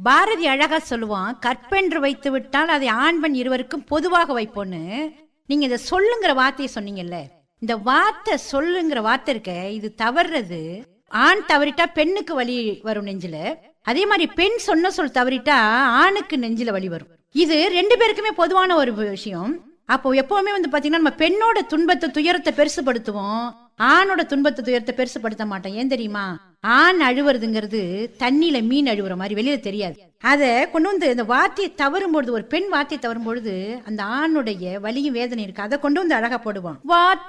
பாரதி அழகா சொல்லுவான் கற்பென்று வைத்து விட்டால் அதை ஆண் பெண் இருவருக்கும் பொதுவாக வைப்போன்னு நீங்க இந்த சொல்லுங்கிற வார்த்தையை சொன்னீங்கல்ல இந்த வார்த்தை சொல்லுங்கிற வார்த்தை இருக்க இது தவறுறது ஆண் தவறிட்டா பெண்ணுக்கு வலி வரும் நெஞ்சில அதே மாதிரி பெண் சொன்ன சொல் தவறிட்டா ஆணுக்கு நெஞ்சில வலி வரும் இது ரெண்டு பேருக்குமே பொதுவான ஒரு விஷயம் அப்போ எப்பவுமே வந்து பாத்தீங்கன்னா நம்ம பெண்ணோட துன்பத்தை துயரத்தை பெருசுபடுத்துவோம் ஆணோட துன்பத்தை துயரத்தை பெருசுபடுத்த மாட்டோம் ஏன் தெரியுமா ஆண் அழுவுறதுங்கிறது தண்ணியில மீன் அழுவுற மாதிரி வெளியில தெரியாது அத கொண்டு வந்து இந்த வார்த்தையை தவறும் பொழுது ஒரு பெண் வார்த்தையை தவறும் பொழுது அந்த ஆணுடைய வலியும் வேதனை இருக்கு அதை கொண்டு வந்து அழகா போடுவான் வார்த்தை